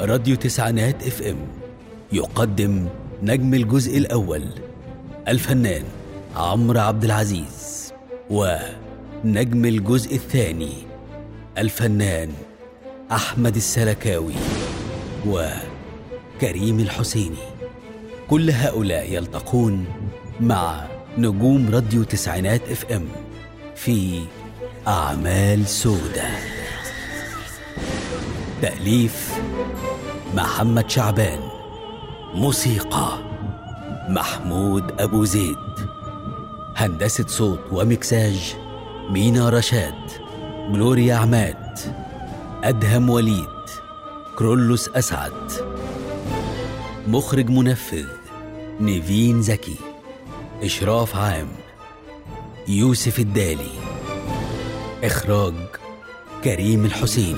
راديو تسعينات اف ام يقدم نجم الجزء الأول الفنان عمرو عبد العزيز ونجم الجزء الثاني الفنان أحمد السلكاوي وكريم الحسيني كل هؤلاء يلتقون مع نجوم راديو تسعينات اف ام في أعمال سودة تأليف محمد شعبان موسيقى محمود أبو زيد هندسة صوت ومكساج مينا رشاد جلوريا عماد أدهم وليد كرولوس أسعد مخرج منفذ نيفين زكي إشراف عام يوسف الدالي إخراج كريم الحسين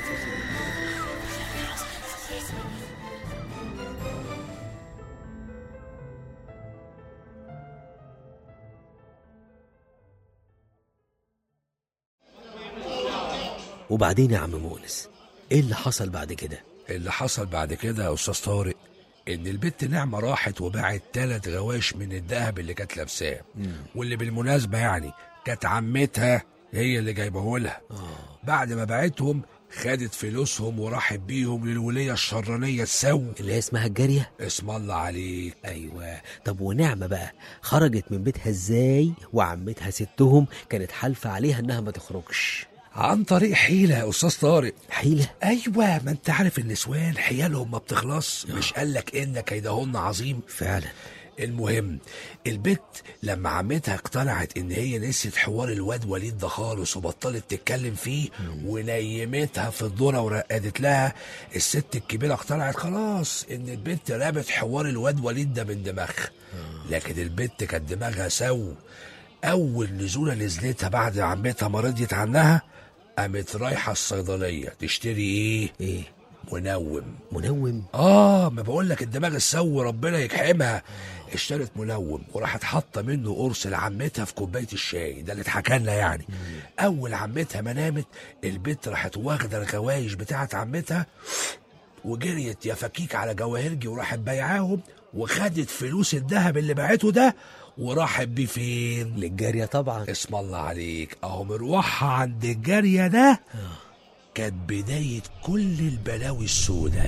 وبعدين يا عم مؤنس ايه اللي حصل بعد كده اللي حصل بعد كده يا استاذ طارق ان البت نعمه راحت وباعت تلات غواش من الذهب اللي كانت لابساه واللي بالمناسبه يعني كانت عمتها هي اللي جايبه لها بعد ما باعتهم خدت فلوسهم وراحت بيهم للوليه الشرانيه السو اللي هي اسمها الجاريه اسم الله عليك ايوه طب ونعمه بقى خرجت من بيتها ازاي وعمتها ستهم كانت حالفه عليها انها ما تخرجش عن طريق حيله يا استاذ طارق حيله ايوه ما انت عارف النسوان حيالهم ما بتخلص مش قالك ان كيدهن عظيم فعلا المهم البت لما عمتها اقتنعت ان هي نسيت حوار الواد وليد ده خالص وبطلت تتكلم فيه ونيمتها في الذره ورقدت لها الست الكبيره اقتنعت خلاص ان البت رابت حوار الواد وليد ده من دماغها لكن البت كانت دماغها سو اول نزوله نزلتها بعد عمتها ما رضيت عنها قامت رايحه الصيدليه تشتري ايه ايه منوم منوم اه ما بقول لك الدماغ السو ربنا يكحمها اشترت منوم وراحت حاطه منه قرص لعمتها في كوبايه الشاي ده اللي اتحكى لنا يعني اول عمتها ما نامت البت راحت واخده الغوايش بتاعت عمتها وجريت يا فكيك على جواهرجي وراحت بايعاهم وخدت فلوس الذهب اللي باعته ده وراحت بيه فين للجاريه طبعا اسم الله عليك اهو مروحها عند الجاريه ده كانت بدايه كل البلاوي السوداء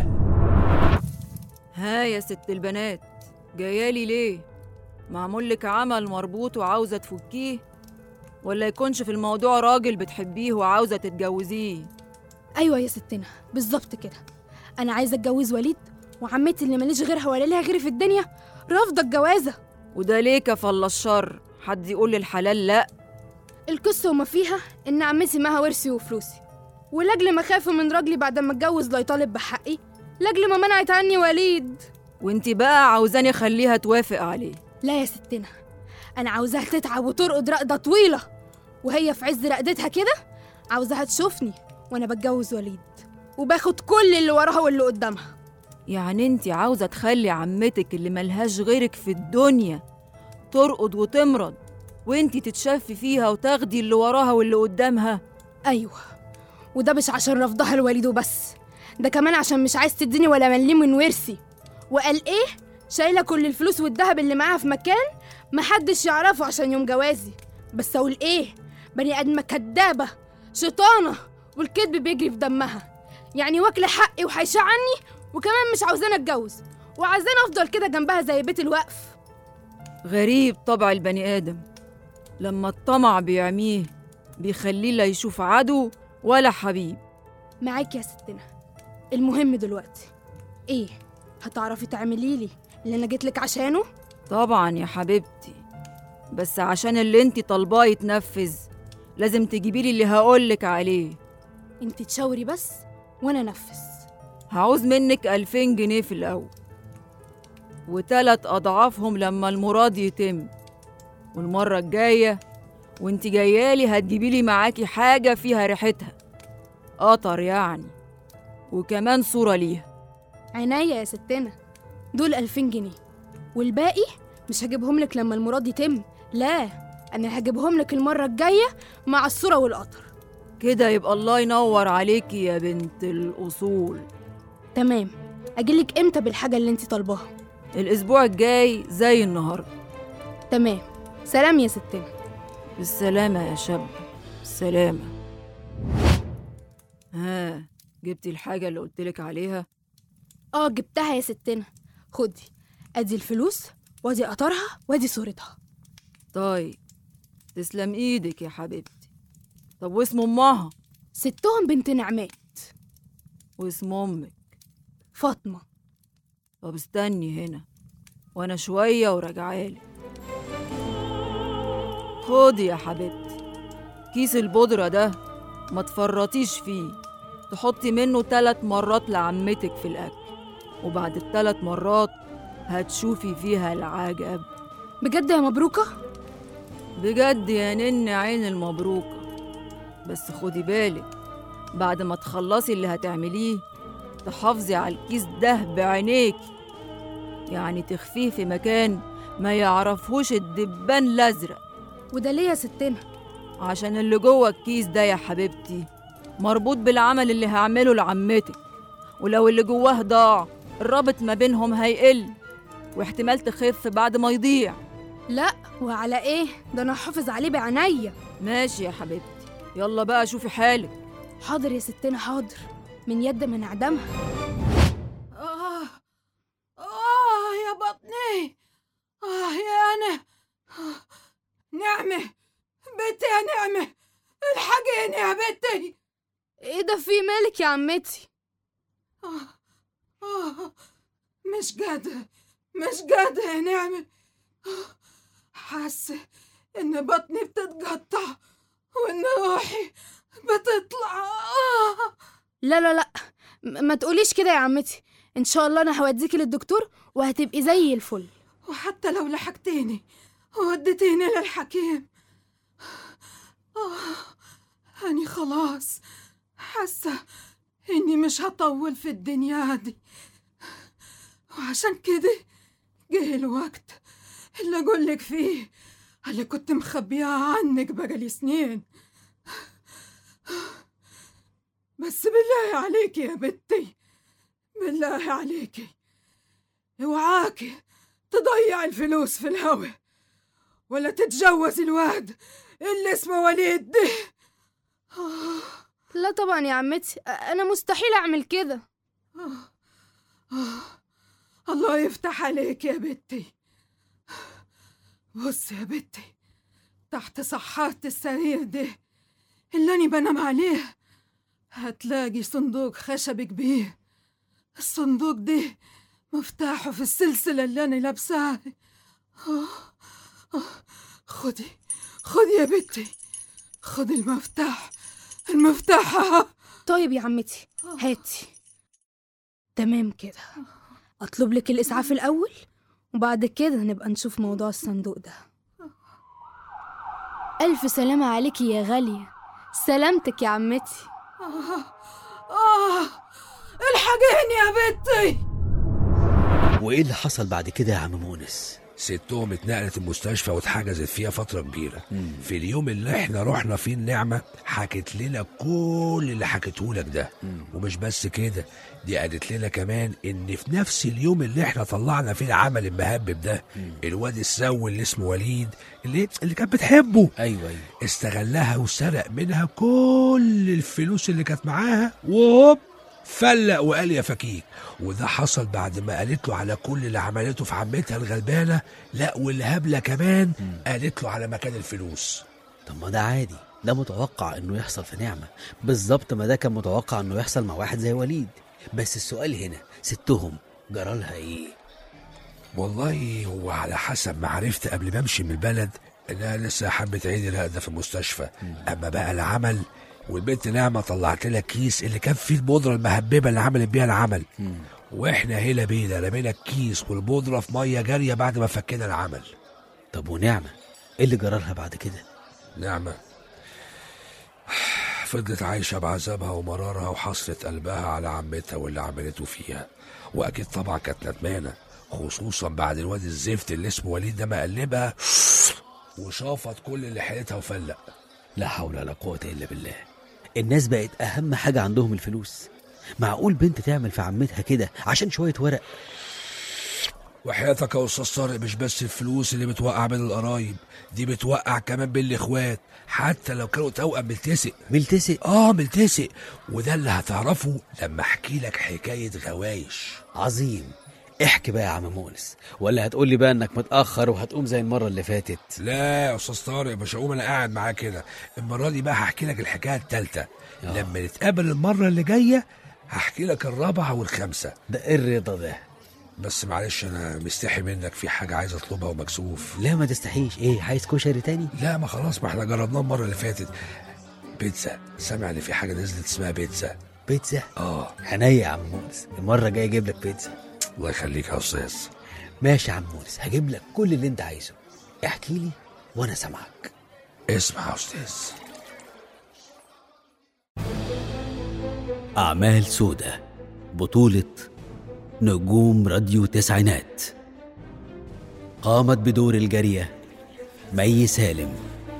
ها يا ست البنات جايالي ليه معمول لك عمل مربوط وعاوزة تفكيه ولا يكونش في الموضوع راجل بتحبيه وعاوزة تتجوزيه ايوه يا ستنا بالظبط كده انا عايزه اتجوز وليد وعمتي اللي ماليش غيرها ولا ليها غيري في الدنيا رافضه الجوازه وده ليه كفل الشر حد يقول للحلال لا القصه وما فيها ان عمتي معاها ورثي وفلوسي ولاجل ما خاف من راجلي بعد ما اتجوز لا يطالب بحقي لاجل ما منعت عني وليد وانتي بقى عاوزاني اخليها توافق عليه لا يا ستنا انا عاوزاها تتعب وترقد رقده طويله وهي في عز رقدتها كده عاوزاها تشوفني وانا بتجوز وليد وباخد كل اللي وراها واللي قدامها يعني انتي عاوزة تخلي عمتك اللي ملهاش غيرك في الدنيا ترقد وتمرض وانتي تتشفي فيها وتاخدي اللي وراها واللي قدامها ايوه وده مش عشان رفضها لوليد وبس ده كمان عشان مش عايز تديني ولا مليم من ورثي وقال ايه شايله كل الفلوس والذهب اللي معاها في مكان محدش يعرفه عشان يوم جوازي بس اقول ايه بني ادمه كدابه شيطانه والكذب بيجري في دمها يعني واكله حقي وحيشه عني وكمان مش عاوزاني اتجوز وعايزاني افضل كده جنبها زي بيت الوقف غريب طبع البني آدم لما الطمع بيعميه بيخليه لا يشوف عدو ولا حبيب معاك يا ستنا المهم دلوقتي ايه هتعرفي تعملي لي اللي انا جيتلك عشانه طبعا يا حبيبتي بس عشان اللي انتي طالباه يتنفذ لازم تجيبيلي اللي هقولك عليه انت تشاوري بس وانا انفذ هعوز منك ألفين جنيه في الأول وتلات أضعافهم لما المراد يتم والمرة الجاية وانت جايالي هتجيبيلي معاكي حاجة فيها ريحتها قطر يعني وكمان صورة ليها عينيا يا ستنا دول ألفين جنيه والباقي مش هجيبهم لك لما المراد يتم لا أنا هجيبهم لك المرة الجاية مع الصورة والقطر كده يبقى الله ينور عليكي يا بنت الأصول تمام اجيلك امتى بالحاجه اللي انت طالباها الاسبوع الجاي زي النهارده تمام سلام يا ستنا بالسلامة يا شاب بالسلامة ها جبتي الحاجة اللي قلتلك عليها اه جبتها يا ستنا خدي ادي الفلوس وادي قطرها وادي صورتها طيب تسلم ايدك يا حبيبتي طب واسم امها ستهم بنت نعمات واسم امك فاطمه طب استني هنا وانا شوية وراجعالك خدي يا حبيبتي كيس البودرة ده ما تفرطيش فيه تحطي منه تلات مرات لعمتك في الأكل وبعد التلات مرات هتشوفي فيها العجب بجد يا مبروكه بجد يا نن عين المبروكة بس خدي بالك بعد ما تخلصي اللي هتعمليه تحافظي على الكيس ده بعينيكي يعني تخفيه في مكان ما يعرفهوش الدبان الأزرق وده ليه يا ستنا عشان اللي جوه الكيس ده يا حبيبتي مربوط بالعمل اللي هعمله لعمتك ولو اللي جواه ضاع الرابط ما بينهم هيقل واحتمال تخف بعد ما يضيع لا وعلى ايه ده انا حافظ عليه بعينيا ماشي يا حبيبتي يلا بقى شوفي حالك حاضر يا ستنا حاضر من يد من عدمها آه آه يا بطني آه يا أنا نعمة بنتي يا نعمة الحقيني يا بنتي ايه ده في مالك يا عمتي آه مش قادرة مش قادرة يا نعمة آه، حاسة إن بطني بتتقطع وإن روحي بتطلع آه لا لا لا م- ما تقوليش كده يا عمتي ان شاء الله انا هوديكي للدكتور وهتبقي زي الفل وحتى لو لحقتيني ووديتيني للحكيم آه أني خلاص حاسة إني مش هطول في الدنيا دي وعشان كده جه الوقت اللي أقولك فيه اللي كنت مخبيها عنك بقالي سنين بس بالله عليكي يا بنتي بالله عليكي اوعاكي تضيع الفلوس في الهوا ولا تتجوز الواد اللي اسمه وليد ده لا طبعا يا عمتي أ- انا مستحيل اعمل كده الله يفتح عليك يا بنتي بص يا بنتي تحت صحات السرير ده اللي أنا بنام عليه هتلاقي صندوق خشب كبير الصندوق ده مفتاحه في السلسلة اللي أنا لابساها آه، آه، خدي خدي يا بنتي خدي المفتاح المفتاح آه. طيب يا عمتي هاتي تمام كده اطلب لك الاسعاف الاول وبعد كده نبقى نشوف موضوع الصندوق ده الف سلامة عليكي يا غالية سلامتك يا عمتي آه الحقيني يا بنتي وايه اللي حصل بعد كده يا عم مونس ستهم اتنقلت المستشفى واتحجزت فيها فترة كبيرة في اليوم اللي احنا رحنا فيه النعمة حكت لنا كل اللي حكته لك ده ومش بس كده دي قالت لنا كمان ان في نفس اليوم اللي احنا طلعنا فيه العمل المهبب ده الواد السوي اللي اسمه وليد اللي اللي كانت بتحبه ايوه ايوه استغلها وسرق منها كل الفلوس اللي كانت معاها وهوب فلق وقال يا فكيك وده حصل بعد ما قالت له على كل اللي عملته في عمتها الغلبانه لا والهبله كمان قالت له على مكان الفلوس طب ما ده عادي ده متوقع انه يحصل في نعمة بالظبط ما ده كان متوقع انه يحصل مع واحد زي وليد بس السؤال هنا ستهم جرالها ايه والله هو على حسب ما عرفت قبل ما امشي من البلد انها لسه حبت عيد الهدى في المستشفى اما بقى العمل والبنت نعمه طلعت لها كيس اللي كان فيه البودره المهببه اللي عملت بيها العمل واحنا هنا بينا رمينا الكيس والبودره في ميه جاريه بعد ما فكينا العمل طب ونعمة ايه اللي جرالها بعد كده نعمه فضلت عايشه بعذابها ومرارها وحسره قلبها على عمتها واللي عملته فيها واكيد طبعا كانت ندمانه خصوصا بعد الواد الزفت اللي اسمه وليد ده ما قلبها وشافت كل اللي حيلتها وفلق لا حول ولا قوة إلا بالله الناس بقت أهم حاجة عندهم الفلوس معقول بنت تعمل في عمتها كده عشان شويه ورق وحياتك يا استاذ طارق مش بس الفلوس اللي بتوقع بين القرايب دي بتوقع كمان بين الاخوات حتى لو كانوا توأم ملتسق ملتسق اه ملتسق وده اللي هتعرفه لما احكي لك حكايه غوايش عظيم احكي بقى يا عم مونس ولا هتقول لي بقى انك متاخر وهتقوم زي المره اللي فاتت لا يا استاذ طارق مش هقوم انا قاعد معاه كده المره دي بقى هحكي لك الحكايه التالتة لما نتقابل المره اللي جايه هحكي لك الرابعه والخامسه ده ايه الرضا ده بس معلش انا مستحي منك في حاجه عايز اطلبها ومكسوف لا ما تستحيش ايه عايز كشري تاني لا ما خلاص ما احنا جربناه المره اللي فاتت بيتزا سامع ان في حاجه نزلت اسمها بيتزا بيتزا اه عينيا يا عم مونس المره الجايه اجيب لك بيتزا الله يخليك يا استاذ ماشي يا عم مونس هجيب لك كل اللي انت عايزه احكي لي وانا سامعك اسمع يا استاذ أعمال سودة بطولة نجوم راديو تسعينات قامت بدور الجارية مي سالم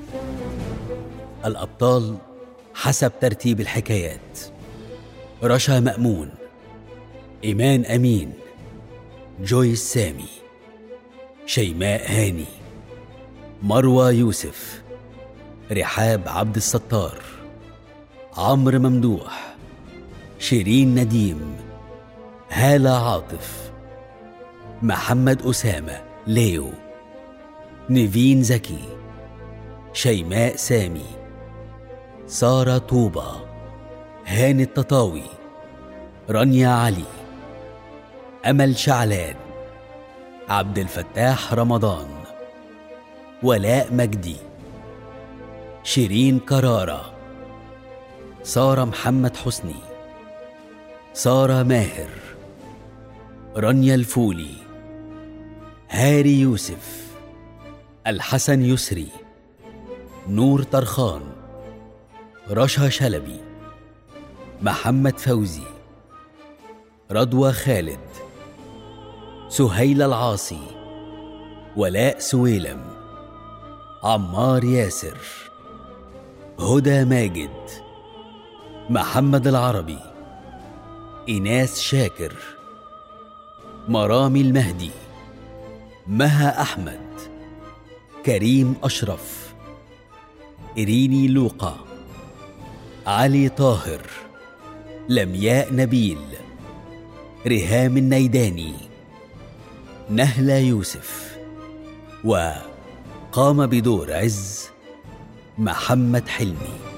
الأبطال حسب ترتيب الحكايات رشا مأمون إيمان أمين جويس سامي شيماء هاني مروى يوسف رحاب عبد الستار عمرو ممدوح شيرين نديم هالة عاطف محمد أسامة ليو نيفين زكي شيماء سامي سارة طوبة هاني التطاوي رانيا علي أمل شعلان عبد الفتاح رمضان ولاء مجدي شيرين كرارة سارة محمد حسني سارة ماهر رانيا الفولي هاري يوسف الحسن يسري نور طرخان رشا شلبي محمد فوزي رضوى خالد سهيل العاصي ولاء سويلم عمار ياسر هدى ماجد محمد العربي إيناس شاكر مرامي المهدي مها أحمد كريم أشرف إريني لوقا علي طاهر لمياء نبيل ريهام النيداني نهلة يوسف وقام بدور عز محمد حلمي